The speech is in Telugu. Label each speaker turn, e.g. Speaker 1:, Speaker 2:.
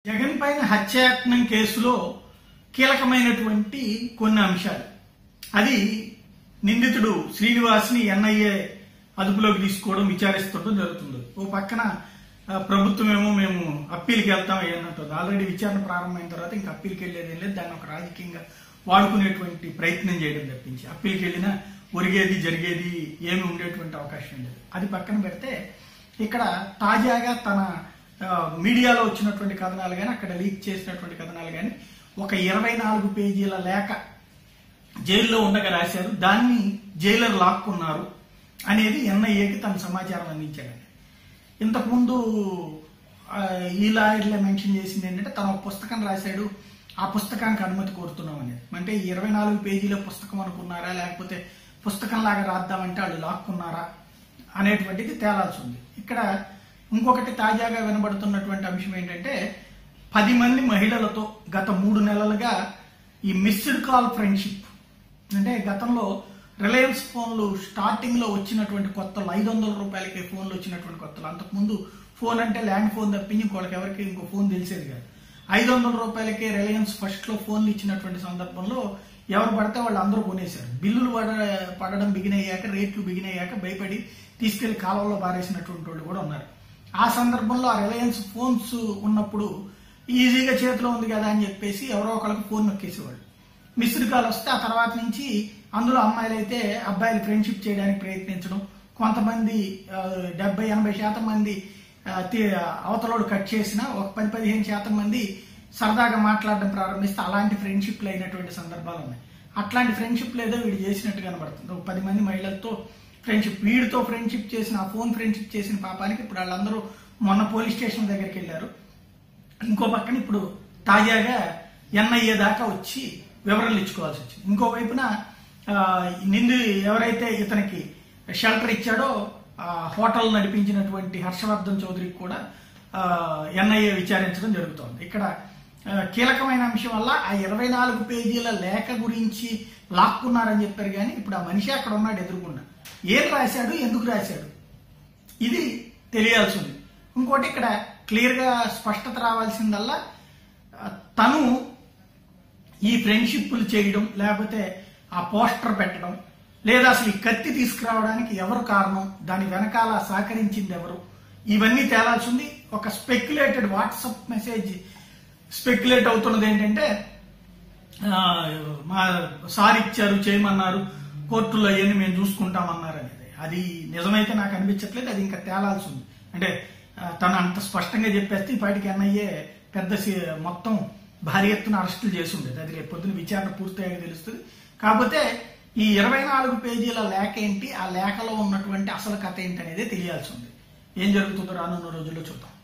Speaker 1: జగన్ పైన హత్యాయత్నం కేసులో కీలకమైనటువంటి కొన్ని అంశాలు అది నిందితుడు శ్రీనివాస్ని ఎన్ఐఏ అదుపులోకి తీసుకోవడం విచారిస్తుండడం జరుగుతుంది ఓ పక్కన ఆ, ప్రభుత్వం ఏమో మేము అప్పీల్కి వెళ్తాం ఏమంటుంది ఆల్రెడీ విచారణ ప్రారంభమైన తర్వాత ఇంకా అప్పీల్కి వెళ్ళేది ఏం లేదు దాన్ని ఒక రాజకీయంగా వాడుకునేటువంటి ప్రయత్నం చేయడం తప్పించి అప్పీల్కి వెళ్ళినా ఒరిగేది జరిగేది ఏమి ఉండేటువంటి అవకాశం లేదు అది పక్కన పెడితే ఇక్కడ తాజాగా తన ఆ, మీడియాలో వచ్చినటువంటి కథనాలు కానీ అక్కడ లీక్ చేసినటువంటి కథనాలు కానీ ఒక ఇరవై నాలుగు పేజీల లేఖ జైల్లో ఉండగా రాశారు దాన్ని జైలర్ లాక్కున్నారు అనేది ఎన్ఐఏకి తన సమాచారం అందించాడు ఇంతకుముందు ఆ, ఈ లాయర్లే మెన్షన్ చేసింది ఏంటంటే తను ఒక పుస్తకం రాశాడు ఆ పుస్తకానికి అనుమతి కోరుతున్నాం అనేది అంటే ఈ ఇరవై నాలుగు పేజీల పుస్తకం అనుకున్నారా లేకపోతే పుస్తకం లాగా రాద్దామంటే వాళ్ళు లాక్కున్నారా అనేటువంటిది తేలాల్సి ఉంది ఇక్కడ ఇంకొకటి తాజాగా వినబడుతున్నటువంటి అంశం ఏంటంటే పది మంది మహిళలతో గత మూడు నెలలుగా ఈ మిస్డ్ కాల్ ఫ్రెండ్షిప్ అంటే గతంలో రిలయన్స్ ఫోన్లు స్టార్టింగ్ లో వచ్చినటువంటి కొత్తలు ఐదు వందల రూపాయలకి ఫోన్లు వచ్చినటువంటి కొత్తలు అంతకుముందు ఫోన్ అంటే ల్యాండ్ ఫోన్ తప్పించి ఇంకోళ్ళకి ఎవరికి ఇంకో ఫోన్ తెలిసేది కాదు ఐదు వందల రూపాయలకే రిలయన్స్ ఫస్ట్ లో ఫోన్లు ఇచ్చినటువంటి సందర్భంలో ఎవరు పడితే వాళ్ళు అందరూ కొనేశారు బిల్లులు పడ పడడం బిగినయ్యాక రేట్లు బిగినయ్యాక భయపడి తీసుకెళ్లి కాలంలో పారేసినటువంటి వాళ్ళు కూడా ఉన్నారు ఆ సందర్భంలో ఆ రిలయన్స్ ఫోన్స్ ఉన్నప్పుడు ఈజీగా చేతిలో ఉంది కదా అని చెప్పేసి ఎవరో ఒకళ్ళకి ఫోన్ నొక్కేసేవాళ్ళు మిస్డ్ కాల్ వస్తే ఆ తర్వాత నుంచి అందులో అమ్మాయిలు అయితే అబ్బాయిలు ఫ్రెండ్షిప్ చేయడానికి ప్రయత్నించడం కొంతమంది ఆ, డెబ్బై ఎనభై శాతం మంది ఆ, తి- అవతలోడు కట్ చేసిన ఒక పది పదిహేను శాతం మంది సరదాగా మాట్లాడడం ప్రారంభిస్తే అలాంటి ఫ్రెండ్షిప్లు అయినటువంటి సందర్భాలు ఉన్నాయి అట్లాంటి ఫ్రెండ్షిప్ ఏదో వీడు చేసినట్టు కనబడుతుంది ఒక పది మంది మహిళలతో ఫ్రెండ్షిప్ వీడితో ఫ్రెండ్షిప్ చేసిన ఆ ఫోన్ ఫ్రెండ్షిప్ చేసిన పాపానికి ఇప్పుడు వాళ్ళందరూ మొన్న పోలీస్ స్టేషన్ దగ్గరికి వెళ్ళారు ఇంకో పక్కన ఇప్పుడు తాజాగా ఎన్ఐఏ దాకా వచ్చి వివరాలు ఇచ్చుకోవాల్సి వచ్చింది ఇంకో వైపున ఆ, నిండు ఎవరైతే ఇతనికి షెల్టర్ ఇచ్చాడో ఆ, హోటల్ నడిపించినటువంటి హర్షవర్ధన్ చౌదరికి కూడా ఎన్ఐఏ విచారించడం జరుగుతోంది ఇక్కడ ఆ, కీలకమైన అంశం వల్ల ఆ ఇరవై నాలుగు పేజీల లేఖ గురించి లాక్కున్నారని చెప్పారు కానీ ఇప్పుడు ఆ మనిషి అక్కడ ఉన్నాడు ఎదురుకుండా ఏం రాశాడు ఎందుకు రాశాడు ఇది తెలియాల్సి ఉంది ఇంకోటి ఇక్కడ క్లియర్ గా స్పష్టత రావాల్సిందల్లా ఆ, తను ఈ ఫ్రెండ్షిప్లు చేయడం లేకపోతే ఆ పోస్టర్ పెట్టడం లేదా అసలు ఈ కత్తి తీసుకురావడానికి ఎవరు కారణం దాని వెనకాల సహకరించింది ఎవరు ఇవన్నీ తేలాల్సి ఉంది ఒక స్పెక్యులేటెడ్ వాట్సాప్ మెసేజ్ స్పెక్యులేట్ అవుతున్నది ఏంటంటే ఆ, మా సార్ ఇచ్చారు చేయమన్నారు కోర్టులో అవన్నీ మేము చూసుకుంటామన్నారు అనేది అది నిజమైతే నాకు అనిపించట్లేదు అది ఇంకా తేలాల్సి ఉంది అంటే ఆ, తను అంత స్పష్టంగా చెప్పేస్తే ఇప్పటికి ఎన్ఐఏ పెద్ద సి- మొత్తం భారీ ఎత్తున అరెస్టులు చేసి ఉండేది అది రేపు పొద్దున విచారణ పూర్తయ్యాక తెలుస్తుంది కాకపోతే ఈ ఇరవై నాలుగు పేజీల లేఖ ఏంటి ఆ లేఖలో ఉన్నటువంటి అసలు కథ ఏంటి అనేది తెలియాల్సి ఉంది ఏం జరుగుతుందో రానున్న రోజుల్లో చూద్దాం